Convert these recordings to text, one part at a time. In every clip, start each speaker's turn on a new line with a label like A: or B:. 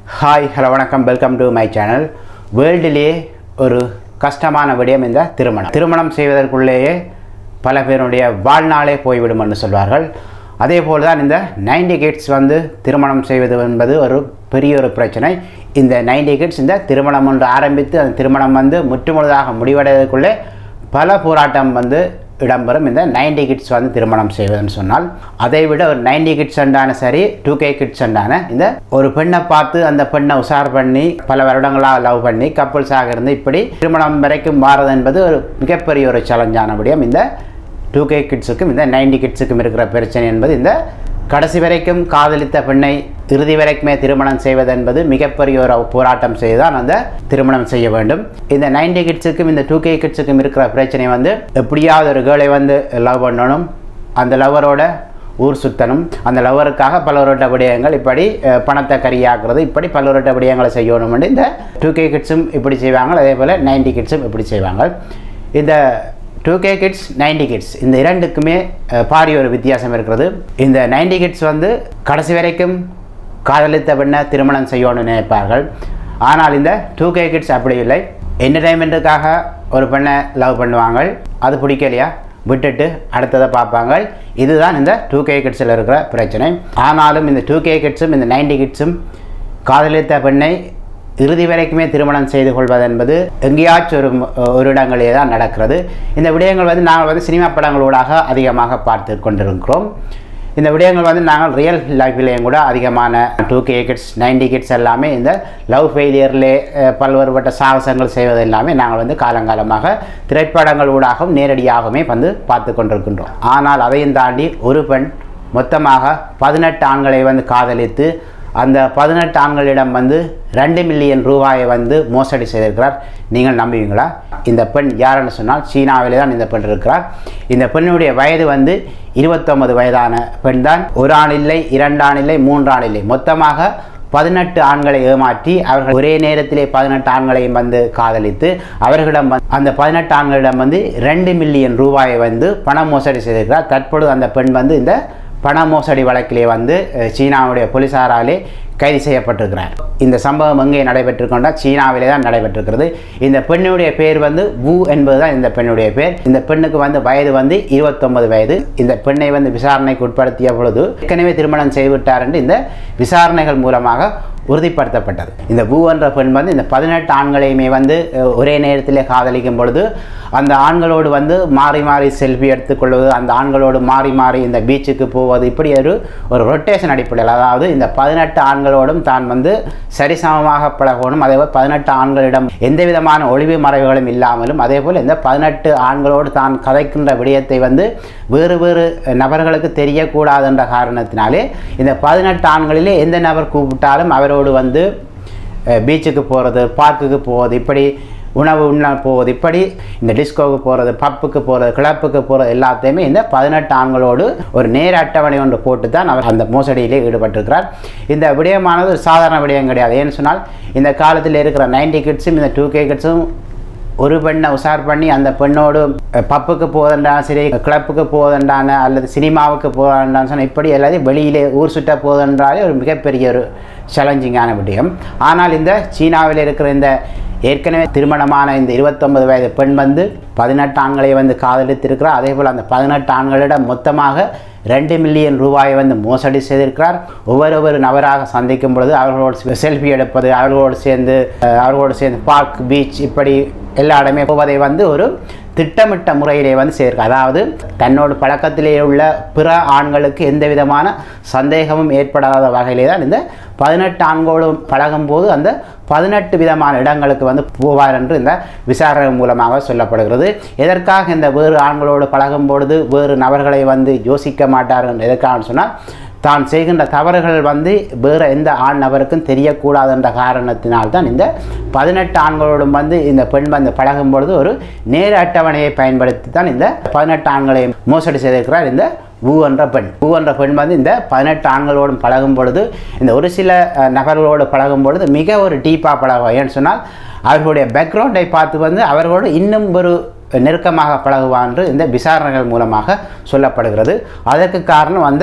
A: hi hello வணக்கம் welcome to my channel வேர்ல்டிலேயே ஒரு கஷ்டமான விடயம் இந்த திருமணம் திருமணம் செய்வதற்குள்ளேயே பல பேருடைய வாழ்நாளே போய்விடும் என்று சொல்வார்கள் அதே போல் தான் இந்த நைன்டி கிட்ஸ் வந்து திருமணம் செய்வது என்பது ஒரு பெரிய ஒரு பிரச்சனை இந்த நைன்டி கிட்ஸ் இந்த திருமணம் ஒன்று ஆரம்பித்து அந்த திருமணம் வந்து முற்றுமுழுதாக முடிவடைவதற்குள்ளே பல போராட்டம் வந்து இடம்பெறும் இந்த நைன்டி கிட்ஸ் வந்து திருமணம் செய்வதுன்னு சொன்னால் அதை விட ஒரு நைன்டி கிட்ஸ் அண்டான சரி டூ கே கிட்ஸ் அண்டான இந்த ஒரு பெண்ணை பார்த்து அந்த பெண்ணை உஷார் பண்ணி பல வருடங்களாக லவ் பண்ணி கப்புள்ஸாக இருந்து இப்படி திருமணம் வரைக்கும் மாறுது என்பது ஒரு மிகப்பெரிய ஒரு சேலஞ்சான விடயம் இந்த டூ கே கிட்ஸுக்கும் இந்த நைன்டி கிட்ஸுக்கும் இருக்கிற பிரச்சனை என்பது இந்த கடைசி வரைக்கும் காதலித்த பெண்ணை இறுதி வரைக்குமே திருமணம் செய்வது என்பது மிகப்பெரிய ஒரு போராட்டம் செய்துதான் அந்த திருமணம் செய்ய வேண்டும் இந்த நைன்டி கிட்ஸுக்கும் இந்த டூ கே கிட்ஸுக்கும் இருக்கிற பிரச்சனை வந்து எப்படியாவது ஒரு கேர்ளை வந்து லவ் பண்ணணும் அந்த லவ்வரோட ஊர் சுத்தணும் அந்த லவ்வருக்காக பலவரோட்ட விடயங்கள் இப்படி அஹ், பணத்தை கரியாக்குறது இப்படி பலவரோட்ட விடயங்களை செய்யணும்னு இந்த டூ கே கிட்ஸும் இப்படி செய்வாங்க அதே போல் நைன்டி கிட்ஸும் இப்படி செய்வாங்க இந்த two K kids ninety kids இந்த இரண்டுக்குமே அஹ், பாரிய ஒரு வித்தியாசம் இருக்கிறது இந்த நைன்டி கிட்ஸ் வந்து கடைசி வரைக்கும் காதலித்த பெண்ணை திருமணம் செய்யணும்னு நினைப்பார்கள் ஆனால் இந்த டூ கே கிட்ஸ் அப்படி இல்லை என்டர்டைன்மெண்ட்டுக்காக ஒரு பெண்ணை லவ் பண்ணுவாங்க அது பிடிக்கலையா விட்டுட்டு அடுத்ததை பார்ப்பாங்க இதுதான் இந்த டூ கே கிட்ஸில் இருக்கிற பிரச்சனை ஆனாலும் இந்த டூ கே கிட்ஸும் இந்த நைன்டி கிட்ஸும் காதலித்த பெண்ணை இறுதி வரைக்குமே திருமணம் செய்து கொள்வது என்பது எங்கேயாச்சும் ஒரு ம- ஒரு இடங்களே தான் நடக்கிறது இந்த விடயங்கள் வந்து நாங்கள் வந்து சினிமா படங்களூடாக அதிகமாக பார்த்து கொண்டிருக்கிறோம் இந்த விடயங்கள் வந்து நாங்கள் ரியல் லைஃப்லேயும் கூட அதிகமான two K kids ninety kids எல்லாமே இந்த லவ் ஃபெயிலியர்லே பல்வேறுபட்ட சாகசங்கள் செய்வது எல்லாமே நாங்கள் வந்து காலங்காலமாக திரைப்படங்கள் ஊடாகவும் நேரடியாகவுமே வந்து பார்த்து கொண்டிருக்கின்றோம் ஆனால் அதையும் தாண்டி ஒரு பெண் மொத்தமாக பதினெட்டு ஆண்களை வந்து காதலித்து அந்த பதினெட்டு ஆண்களிடம் வந்து ரெண்டு மில்லியன் ரூபாயை வந்து மோசடி செய்திருக்கிறார் நீங்கள் நம்புவீங்களா இந்த பெண் யாருன்னு சொன்னால் சீனாவிலே தான் இந்த பெண் இருக்கிறார் இந்த பெண்ணுடைய வயது வந்து இருபத்தொன்பது வயதான பெண் தான் ஒரு ஆண் இல்லை இரண்டு ஆண் இல்லை மூன்று ஆண் இல்லை மொத்தமாக பதினெட்டு ஆண்களை ஏமாற்றி அவர்கள் ஒரே நேரத்திலே பதினெட்டு ஆண்களையும் வந்து காதலித்து அவர்களிடம் வந்து- அந்த பதினெட்டு ஆண்களிடம் வந்து ரெண்டு மில்லியன் ரூபாயை வந்து பண மோசடி செய்திருக்கிறார் தற்பொழுது அந்த பெண் வந்து இந்த பண மோசடி வழக்கிலே வந்து அஹ், சீனாவுடைய போலீசாராலே கைது செய்யப்பட்டிருக்கிறார் இந்த சம்பவம் எங்கே நடைபெற்றிருக்கோண்டா சீனாவிலே தான் நடைபெற்றிருக்கிறது இந்த பெண்ணுடைய பேர் வந்து வு என்பது தான் இந்த பெண்ணுடைய பேர் இந்த பெண்ணுக்கு வந்து வயது வந்து இருபத்தொன்பது வயது இந்த பெண்ணை வந்து விசாரணைக்கு உட்படுத்திய பொழுது ஏற்கனவே திருமணம் செய்துவிட்டார் என்று இந்த விசாரணைகள் மூலமாக உறுதிப்படுத்தப்பட்டது இந்த பூ என்ற பெண் வந்து இந்த பதினெட்டு ஆண்களையுமே வந்து அஹ், ஒரே நேரத்திலே காதலிக்கும் பொழுது அந்த ஆண்களோடு வந்து மாறி மாறி செல்ஃபி எடுத்துக்கொள்வது அந்த ஆண்களோடு மாறி மாறி இந்த பீச்சுக்கு போவது இப்படி ஒரு ஒரு ரொட்டேஷன் அடிப்படையில் அதாவது இந்த பதினெட்டு ஆண்களோடும் தான் வந்து சரிசமமாக பழகணும் அதே போல் பதினெட்டு ஆண்களிடம் எந்த விதமான ஒளிவு மறைவுகளும் இல்லாமலும் அதே போல் இந்த பதினெட்டு ஆண்களோடு தான் கதைக்கின்ற விடயத்தை வந்து வேறு வேறு நபர்களுக்கு தெரியக்கூடாது என்ற காரணத்தினாலே இந்த பதினெட்டு ஆண்களிலே எந்த நபர் கூப்பிட்டாலும் அவரோடு வந்து அஹ், பீச்சுக்கு போகிறது பார்க்குக்கு போவது இப்படி உணவு உண்ண போவது இப்படி இந்த டிஸ்கோவுக்கு போகிறது பப்புக்கு போகிறது கிளப்புக்கு போகிறது எல்லாத்தையுமே இந்த பதினெட்டு ஆண்களோடு ஒரு நேர அட்டவணை ஒன்று போட்டு தான் அவர் அந்த மோசடியிலே ஈடுபட்டிருக்கிறார் இந்த விடயமானது ஒரு சாதாரண விடயம் கிடையாது ஏன்னு சொன்னால் இந்த காலத்தில் இருக்கிற நைன்டி கிட்ஸும் இந்த டூ கே கிட்ஸும் ஒரு பெண்ணை உஷார் பண்ணி அந்த பெண்ணோடு அஹ், பப்புக்கு போவதென்றாலும் சரி கிளப்புக்கு போவதென்றான அல்லது சினிமாவுக்கு போவதென்றான்னு சொன்னால் இப்படி எல்லாத்தையும் வெளியிலே ஊர் சுற்ற போவதென்றாலே ஒரு மிகப்பெரிய ஒரு சேலஞ்சிங்கான விடயம் ஆனால் இந்த சீனாவில் இருக்கிற இந்த ஏற்கனவே திருமணமான இந்த இருபத்தொன்பது வயது பெண் வந்து பதினெட்டு ஆண்களை வந்து காதலித்திருக்கிறார் அதே போல் அந்த பதினெட்டு ஆண்களிடம் மொத்தமாக ரெண்டு மில்லியன் ரூபாயை வந்து மோசடி செய்திருக்கிறார் ஒவ்வொரு நபராக சந்திக்கும் பொழுது அவர்களோடு செல்ஃபி எடுப்பது அவர்களோடு சேர்ந்து அஹ், அவர்களோடு சேர்ந்து பார்க் பீச் இப்படி எல்லா இடமே போவதை வந்து ஒரு திட்டமிட்ட முறையிலே வந்து சேர்க்க அதாவது தன்னோட பழக்கத்திலே உள்ள பிற ஆண்களுக்கு எந்த விதமான சந்தேகமும் ஏற்படாத வகையிலே தான் இந்த பதினெட்டு ஆண்களோடும் பழகும்போது அந்த பதினெட்டு விதமான இடங்களுக்கு வந்து போவார் என்று இந்த விசாரணை மூலமாக சொல்லப்படுகிறது எதற்காக இந்த வேறு ஆண்களோடு பழகும் பொழுது வேறு நபர்களை வந்து யோசிக்க மாட்டார் என்று எதற்காக சொன்னால் தான் செய்கின்ற தவறுகள் வந்து வேறு எந்த ஆண் நபருக்கும் தெரியக்கூடாது என்ற காரணத்தினால்தான் இந்த பதினெட்டு ஆண்களோடும் வந்து இந்த பெண் வந்து பழகும் பொழுது ஒரு நேர அட்டவணையை பயன்படுத்தி தான் இந்த பதினெட்டு ஆண்களை மோசடி செய்திருக்கிறார் இந்த பூ என்ற பெண் பூ என்ற பெண் வந்து இந்த பதினெட்டு ஆண்களோடும் பழகும் பொழுது இந்த ஒரு சில அஹ், நபர்களோடு பழகும் பொழுது மிக ஒரு டீப்பாக பழகும் ஏன்னு சொன்னால் அவர்களுடைய பேக்ரவுண்டை பார்த்து வந்து அவர்களோடு இன்னும் ஒரு நெருக்கமாக பழகுவான் என்று இந்த விசாரணைகள் மூலமாக சொல்லப்படுகிறது அதற்கு காரணம் அந்த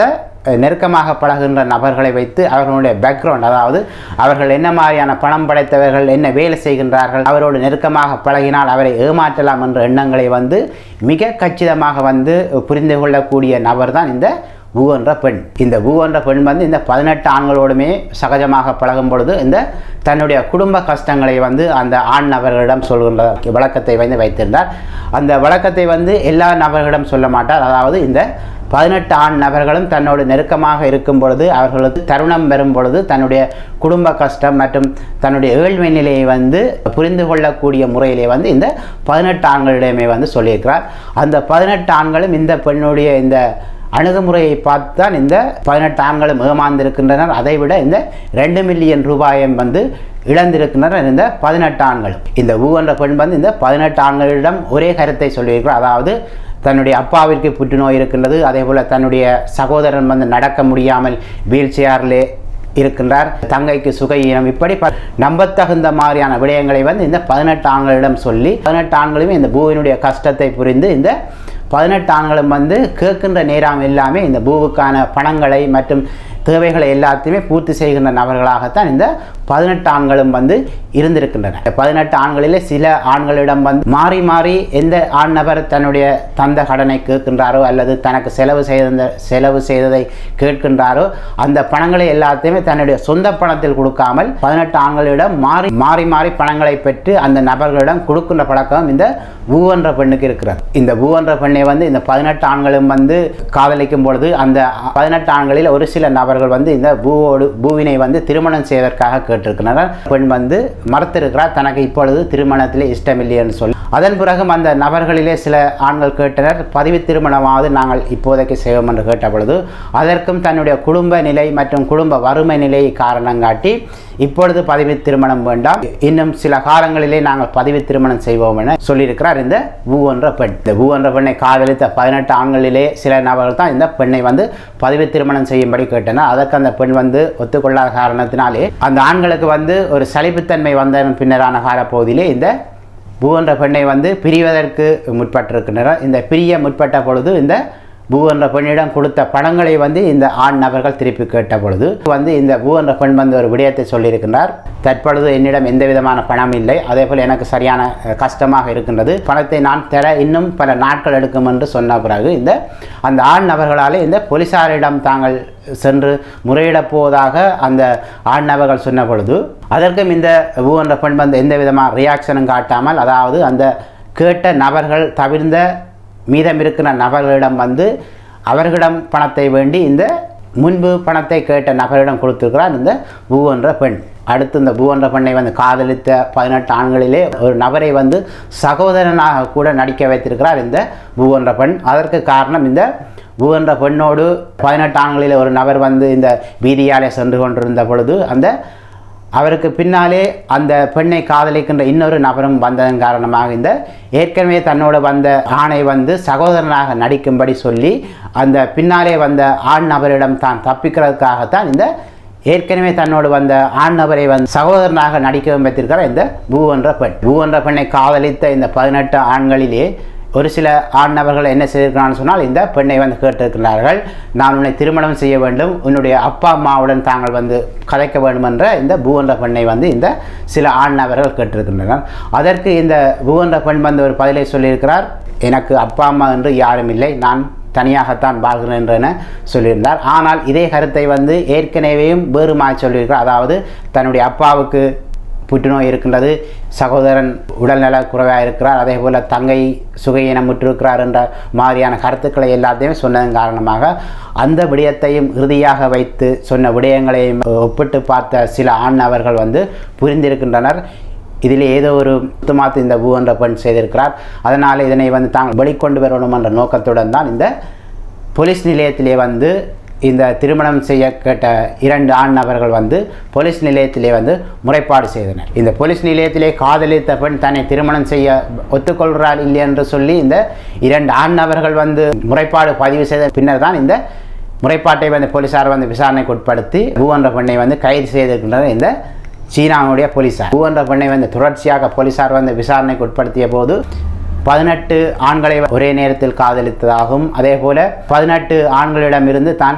A: அஹ், நெருக்கமாக பழகுகின்ற நபர்களை வைத்து அவர்களுடைய பேக்ரவுண்ட் அதாவது அவர்கள் என்ன மாதிரியான பணம் படைத்தவர்கள் என்ன வேலை செய்கின்றார்கள் அவரோடு நெருக்கமாக பழகினால் அவரை ஏமாற்றலாம் என்ற எண்ணங்களை வந்து மிக கச்சிதமாக வந்து புரிந்து கொள்ளக்கூடிய நபர் தான் இந்த வு என்ற பெண் இந்த வு என்ற பெண் வந்து இந்த பதினெட்டு ஆண்களோடுமே சகஜமாக பழகும் பொழுது இந்த தன்னுடைய குடும்ப கஷ்டங்களை வந்து அந்த ஆண் நபர்களிடம் சொல்கின்ற வழக்கத்தை வந்து வைத்திருந்தார் அந்த வழக்கத்தை வந்து எல்லா நபர்களிடம் சொல்ல மாட்டார் அதாவது இந்த பதினெட்டு ஆண் நபர்களும் தன்னோடு நெருக்கமாக இருக்கும் பொழுது அவர்களுக்கு தருணம் பெறும் பொழுது தன்னுடைய குடும்ப கஷ்டம் மற்றும் தன்னுடைய ஏழ்மை நிலையை வந்து புரிந்து கொள்ளக்கூடிய முறையிலே வந்து இந்த பதினெட்டு ஆண்களிடமே வந்து சொல்லியிருக்கிறார் அந்த பதினெட்டு ஆண்களும் இந்த பெண்ணுடைய இந்த அணுகுமுறையை பார்த்து தான் இந்த பதினெட்டு ஆண்களும் ஏமாந்திருக்கின்றனர் அதைவிட இந்த ரெண்டு மில்லியன் ரூபாயும் வந்து இழந்திருக்கின்றனர் இந்த பதினெட்டு ஆண்களும் இந்த ஊ என்ற பெண் வந்து இந்த பதினெட்டு ஆண்களிடம் ஒரே கருத்தை சொல்லியிருக்கிறார் அதாவது தன்னுடைய அப்பாவிற்கு புற்றுநோய் இருக்கின்றது அதே போல் தன்னுடைய சகோதரன் வந்து நடக்க முடியாமல் வீல் சேரிலே இருக்கின்றார் தங்கைக்கு சுகையீனம் இப்படி ப- நம்பத்தகுந்த மாதிரியான விடயங்களை வந்து இந்த பதினெட்டு ஆண்களிடம் சொல்லி பதினெட்டு ஆண்களுமே இந்த பூவினுடைய கஷ்டத்தை புரிந்து இந்த பதினெட்டு ஆண்களும் வந்து கேட்கின்ற நேரம் எல்லாமே இந்த பூவுக்கான பணங்களை மற்றும் தேவைகளை எல்லாத்தையுமே பூர்த்தி செய்கின்ற நபர்களாகத்தான் இந்த பதினெட்டு ஆண்களும் வந்து இருந்திருக்கின்றன இந்த பதினெட்டு ஆண்களிலே சில ஆண்களிடம் வந்து மாறி மாறி எந்த ஆண் நபர் தன்னுடைய தந்த கடனை கேட்கின்றாரோ அல்லது தனக்கு செலவு செய்த செலவு செய்ததை கேட்கின்றாரோ அந்த பணங்களை எல்லாத்தையுமே தன்னுடைய சொந்த பணத்தில் கொடுக்காமல் பதினெட்டு ஆண்களிடம் மாறி மாறி மாறி பணங்களை பெற்று அந்த நபர்களிடம் கொடுக்கின்ற பழக்கம் இந்த பூ என்ற பெண்ணுக்கு இருக்கிறது இந்த பூ என்ற பெண்ணை வந்து இந்த பதினெட்டு ஆண்களும் வந்து காதலிக்கும் பொழுது அந்த பதினெட்டு ஆண்களில் ஒரு சில நபர்கள் வந்து இந்த பூவோடு பூவினை வந்து திருமணம் செய்வதற்காக கேட்டிருக்கிறார் பெண் வந்து மறுத்திருக்கிறார் தனக்கு இப்பொழுது திருமணத்திலே இஷ்டமில்லை என்று சொல்லி அதன் பிறகும் அந்த நபர்களிலே சில ஆண்கள் கேட்டனர் பதிவு திருமணமாவது நாங்கள் இப்போதைக்கு செய்வோம் என்று கேட்ட பொழுது அதற்கும் தன்னுடைய குடும்ப நிலை மற்றும் குடும்ப வறுமை நிலையை காரணம் காட்டி இப்பொழுது பதிவு திருமணம் வேண்டாம் இன்னும் சில காலங்களிலே நாங்கள் பதிவு திருமணம் செய்வோம் என சொல்லியிருக்கிறார் இந்த பூ என்ற பெண் இந்த பூ என்ற பெண்ணை காதலித்த பதினெட்டு ஆண்களிலே சில நபர்கள் தான் இந்த பெண்ணை வந்து பதிவு திருமணம் செய்யும்படி கேட்டனர் அதற்கு அந்த பெண் வந்து ஒத்துக்கொள்ளாத காரணத்தினாலே அந்த ஆண்களுக்கு வந்து ஒரு சலிப்புத்தன்மை வந்த பின்னரான காலப்பகுதியிலே இந்த பூ என்ற பெண்ணை வந்து பிரிவதற்கு முற்பட்டிருக்கின்றனர் இந்த பிரிய முற்பட்ட பொழுது இந்த பூ என்ற பெண்ணிடம் கொடுத்த பணங்களை வந்து இந்த ஆண் நபர்கள் திருப்பி கேட்ட பொழுது வந்து இந்த பூ என்ற பெண் வந்து ஒரு விடயத்தை சொல்லியிருக்கின்றார் தற்பொழுது என்னிடம் எந்த விதமான பணம் இல்லை அதே போல் எனக்கு சரியான அஹ், கஷ்டமாக இருக்கின்றது பணத்தை நான் தர இன்னும் பல நாட்கள் எடுக்கும் என்று சொன்ன பிறகு இந்த அந்த ஆண் நபர்களாலே இந்த போலீசாரிடம் தாங்கள் சென்று முறையிடப் போவதாக அந்த ஆண் நபர்கள் சொன்ன பொழுது அதற்கும் இந்த பூ என்ற பெண் வந்து எந்த விதமான ரியாக்ஷனும் காட்டாமல் அதாவது அந்த கேட்ட நபர்கள் தவிர்ந்த மீதம் இருக்கிற நபர்களிடம் வந்து அவர்களிடம் பணத்தை வேண்டி இந்த முன்பு பணத்தை கேட்ட நபரிடம் கொடுத்திருக்கிறார் இந்த பூ என்ற பெண் அடுத்து இந்த பூ என்ற பெண்ணை வந்து காதலித்த பதினெட்டு ஆண்களிலே ஒரு நபரை வந்து சகோதரனாக கூட நடிக்க வைத்திருக்கிறார் இந்த பூ என்ற பெண் அதற்கு காரணம் இந்த பூ என்ற பெண்ணோடு பதினெட்டு ஆண்களில் ஒரு நபர் வந்து இந்த வீதியாலே சென்று கொண்டிருந்த பொழுது அந்த அவருக்கு பின்னாலே அந்த பெண்ணை காதலிக்கின்ற இன்னொரு நபரும் வந்ததன் காரணமாக இந்த ஏற்கனவே தன்னோடு வந்த ஆணை வந்து சகோதரனாக நடிக்கும்படி சொல்லி அந்த பின்னாலே வந்த ஆண் நபரிடம் தான் தப்பிக்கிறதுக்காகத்தான் இந்த ஏற்கனவே தன்னோடு வந்த ஆண் நபரை வந்து சகோதரனாக நடிக்க வைத்திருக்கிற இந்த பூ என்ற பெண் பூ என்ற பெண்ணை காதலித்த இந்த பதினெட்டு ஆண்களிலே ஒரு சில ஆண் நபர்கள் என்ன செய்திருக்கிறான்னு சொன்னால் இந்த பெண்ணை வந்து கேட்டிருக்கிறார்கள் நான் உன்னை திருமணம் செய்ய வேண்டும் உன்னுடைய அப்பா அம்மாவுடன் தாங்கள் வந்து கதைக்க வேண்டும் என்ற இந்த பூ என்ற பெண்ணை வந்து இந்த சில ஆண் நபர்கள் கேட்டிருக்கின்றனர் அதற்கு இந்த பூ என்ற பெண் வந்து ஒரு பதிலை சொல்லியிருக்கிறார் எனக்கு அப்பா அம்மா என்று யாரும் இல்லை நான் தனியாகத்தான் வாழ்கிறேன் என சொல்லியிருந்தார் ஆனால் இதே கருத்தை வந்து ஏற்கனவேயும் வேறுமாய் சொல்லியிருக்கிறார் அதாவது தன்னுடைய அப்பாவுக்கு புற்றுநோய் இருக்கின்றது சகோதரன் உடல்நல குறைவாக இருக்கிறார் அதே போல் தங்கை சுகையினம் முற்றிருக்கிறார் என்ற மாதிரியான கருத்துக்களை எல்லாத்தையும் சொன்னதன் காரணமாக அந்த விடயத்தையும் இறுதியாக வைத்து சொன்ன விடயங்களையும் ஒப்பிட்டு பார்த்த சில ஆண் அவர்கள் வந்து புரிந்திருக்கின்றனர் இதில் ஏதோ ஒரு மாத்து இந்த பூ என்ற பெண் செய்திருக்கிறார் அதனால் இதனை வந்து தாங்கள் வெளிக்கொண்டு வரணும் என்ற நோக்கத்துடன் தான் இந்த போலீஸ் நிலையத்திலே வந்து இந்த திருமணம் செய்ய கேட்ட இரண்டு ஆண் நபர்கள் வந்து போலீஸ் நிலையத்திலே வந்து முறைப்பாடு செய்தனர் இந்த போலீஸ் நிலையத்திலே காதலித்த பெண் தன்னை திருமணம் செய்ய ஒத்துக்கொள்கிறார் இல்லை என்று சொல்லி இந்த இரண்டு ஆண் நபர்கள் வந்து முறைப்பாடு பதிவு செய்த பின்னர் தான் இந்த முறைப்பாட்டை வந்து போலீசார் வந்து விசாரணைக்கு உட்படுத்தி பூ என்ற பெண்ணை வந்து கைது செய்திருக்கின்றனர் இந்த சீனாவுடைய போலீசார் பூ என்ற பெண்ணை வந்து தொடர்ச்சியாக போலீசார் வந்து விசாரணைக்கு உட்படுத்திய போது பதினெட்டு ஆண்களை ஒரே நேரத்தில் காதலித்ததாகவும் அதே போல பதினெட்டு ஆண்களிடமிருந்து தான்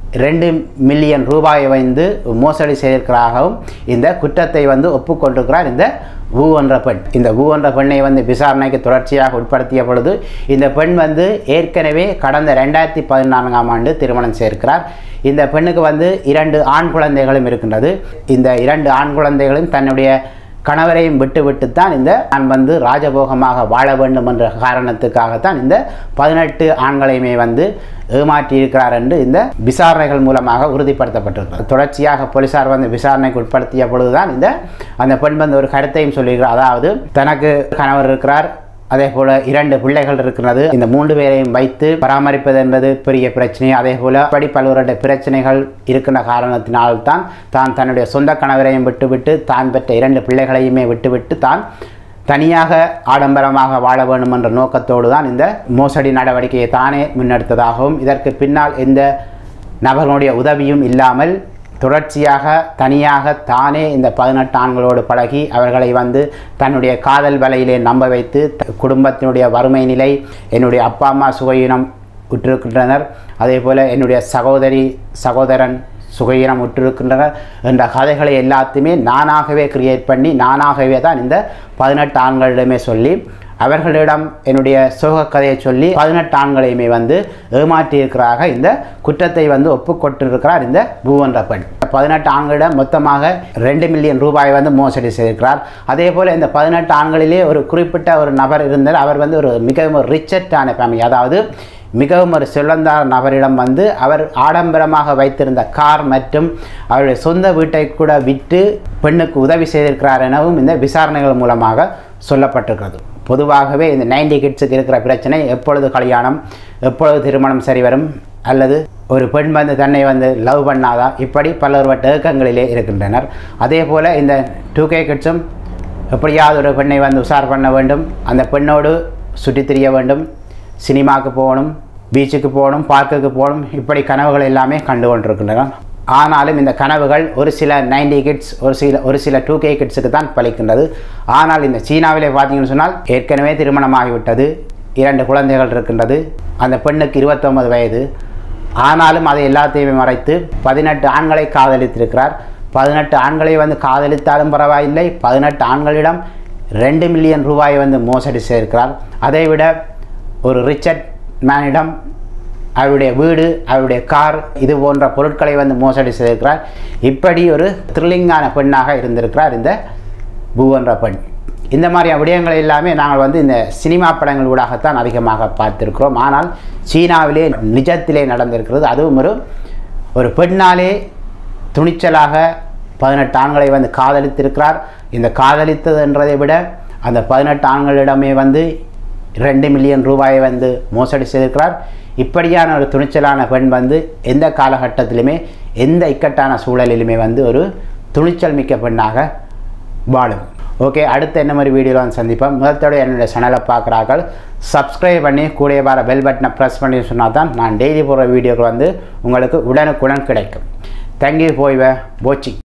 A: ரெண்டு மில்லியன் ரூபாயை வந்து மோசடி செய்திருக்கிறாகவும் இந்த குற்றத்தை வந்து ஒப்புக்கொண்டிருக்கிறார் இந்த வு என்ற பெண் இந்த வு என்ற பெண்ணை வந்து விசாரணைக்கு தொடர்ச்சியாக உட்படுத்திய பொழுது இந்த பெண் வந்து ஏற்கனவே கடந்த ரெண்டாயிரத்தி பதினான்காம் ஆண்டு திருமணம் செய்திருக்கிறார் இந்த பெண்ணுக்கு வந்து இரண்டு ஆண் குழந்தைகளும் இருக்கின்றது இந்த இரண்டு ஆண் குழந்தைகளும் தன்னுடைய கணவரையும் விட்டு விட்டுத்தான் இந்த நான் வந்து ராஜபோகமாக வாழ வேண்டும் என்ற காரணத்துக்காகத்தான் இந்த பதினெட்டு ஆண்களையுமே வந்து ஏமாற்றியிருக்கிறார் என்று இந்த விசாரணைகள் மூலமாக உறுதிப்படுத்தப்பட்டிருக்கிறது தொடர்ச்சியாக போலீசார் வந்து விசாரணைக்கு உட்படுத்திய பொழுதுதான் இந்த அந்த பெண் வந்து ஒரு கருத்தையும் சொல்லியிருக்கிறார் அதாவது தனக்கு கணவர் இருக்கிறார் அதே போல இரண்டு பிள்ளைகள் இருக்கிறது இந்த மூன்று பேரையும் வைத்து பராமரிப்பது என்பது பெரிய பிரச்சனை அதே போல படி பல்வேறு பிரச்சனைகள் இருக்கின்ற காரணத்தினால்தான் தான் தன்னுடைய சொந்த கணவரையும் விட்டுவிட்டு தான் பெற்ற இரண்டு பிள்ளைகளையுமே விட்டுவிட்டு தான் தனியாக ஆடம்பரமாக வாழ வேண்டும் என்ற நோக்கத்தோடு தான் இந்த மோசடி நடவடிக்கையை தானே முன்னெடுத்ததாகவும் இதற்கு பின்னால் எந்த நபர்களுடைய உதவியும் இல்லாமல் தொடர்ச்சியாக தனியாக தானே இந்த பதினெட்டு ஆண்களோடு பழகி அவர்களை வந்து தன்னுடைய காதல் வலையிலே நம்ப வைத்து த- குடும்பத்தினுடைய வறுமை நிலை என்னுடைய அப்பா அம்மா சுகையினம் உற்றிருக்கின்றனர் அதே போல் என்னுடைய சகோதரி சகோதரன் சுகையினம் உற்றிருக்கின்றனர் என்ற கதைகளை எல்லாத்தையுமே நானாகவே கிரியேட் பண்ணி நானாகவே தான் இந்த பதினெட்டு ஆண்களிடமே சொல்லி அவர்களிடம் என்னுடைய சோக கதையை சொல்லி பதினெட்டு ஆண்களையுமே வந்து ஏமாற்றியிருக்கிறாக இந்த குற்றத்தை வந்து ஒப்புக்கொண்டிருக்கிறார் இந்த பூவன்ற பெண் பதினெட்டு ஆண்களிடம் மொத்தமாக ரெண்டு மில்லியன் ரூபாய் வந்து மோசடி செய்திருக்கிறார் அதே போல் இந்த பதினெட்டு ஆண்களிலே ஒரு குறிப்பிட்ட ஒரு நபர் இருந்தார் அவர் வந்து ஒரு மிகவும் ஒரு ரிச்சட்டான ஃபேமிலி அதாவது மிகவும் ஒரு செல்வந்தார் நபரிடம் வந்து அவர் ஆடம்பரமாக வைத்திருந்த கார் மற்றும் அவருடைய சொந்த வீட்டை கூட விற்று பெண்ணுக்கு உதவி செய்திருக்கிறார் எனவும் இந்த விசாரணைகள் மூலமாக சொல்லப்பட்டிருக்கிறது பொதுவாகவே இந்த நைன்டி கிட்ஸுக்கு இருக்கிற பிரச்சனை எப்பொழுது கல்யாணம் எப்பொழுது திருமணம் சரி வரும் அல்லது ஒரு பெண் வந்து தன்னை வந்து லவ் பண்ணாதா இப்படி பலர்வட்ட ஏக்கங்களிலே இருக்கின்றனர் அதே போல் இந்த டூ கே கிட்ஸும் எப்படியாவது ஒரு பெண்ணை வந்து உஷார் பண்ண வேண்டும் அந்த பெண்ணோடு சுற்றித் திரிய வேண்டும் சினிமாவுக்கு போகணும் பீச்சுக்கு போகணும் பார்க்குக்கு போகணும் இப்படி கனவுகள் எல்லாமே கண்டு கொண்டிருக்கின்றன ஆனாலும் இந்த கனவுகள் ஒரு சில நைன்டி கிட்ஸ் ஒரு சில ஒரு சில டூ கே கிட்ஸுக்கு தான் பலிக்கின்றது ஆனால் இந்த சீனாவிலே பார்த்தீங்கன்னு சொன்னால் ஏற்கனவே திருமணமாகிவிட்டது இரண்டு குழந்தைகள் இருக்கின்றது அந்த பெண்ணுக்கு இருபத்தொன்பது வயது ஆனாலும் அதை எல்லாத்தையுமே மறைத்து பதினெட்டு ஆண்களை காதலித்திருக்கிறார் பதினெட்டு ஆண்களை வந்து காதலித்தாலும் பரவாயில்லை பதினெட்டு ஆண்களிடம் ரெண்டு மில்லியன் ரூபாய் வந்து மோசடி செய்திருக்கிறார் அதைவிட ஒரு ரிச்சர்ட் மேனிடம் அவருடைய வீடு அவருடைய கார் இது போன்ற பொருட்களை வந்து மோசடி செய்திருக்கிறார் இப்படி ஒரு த்ரில்லிங்கான பெண்ணாக இருந்திருக்கிறார் இந்த பூவன்ற பெண் இந்த மாதிரியான விடயங்கள் எல்லாமே நாங்கள் வந்து இந்த சினிமா படங்கள் ஊடாகத்தான் அதிகமாக பார்த்திருக்கிறோம் ஆனால் சீனாவிலே நிஜத்திலே நடந்திருக்கிறது அதுவும் ஒரு ஒரு பெண்ணாலே துணிச்சலாக பதினெட்டு ஆண்களை வந்து காதலித்திருக்கிறார் இந்த காதலித்தது என்றதை விட அந்த பதினெட்டு ஆண்களிடமே வந்து ரெண்டு மில்லியன் ரூபாயை வந்து மோசடி செய்திருக்கிறார் இப்படியான ஒரு துணிச்சலான பெண் வந்து எந்த காலகட்டத்திலுமே எந்த இக்கட்டான சூழலிலுமே வந்து ஒரு துணிச்சல் மிக்க பெண்ணாக வாழும் ஓகே அடுத்து என்ன மாதிரி வீடியோவில் வந்து சந்திப்போம் முதத்தோட என்னுடைய சேனலை பார்க்குறார்கள் சப்ஸ்கிரைப் பண்ணி கூடிய வர பெல் பட்டனை ப்ரெஸ் பண்ணி சொன்னால் தான் நான் டெய்லி போடுற வீடியோக்கள் வந்து உங்களுக்கு உடனுக்குடன் கிடைக்கும் தேங்க்யூ போய் போச்சி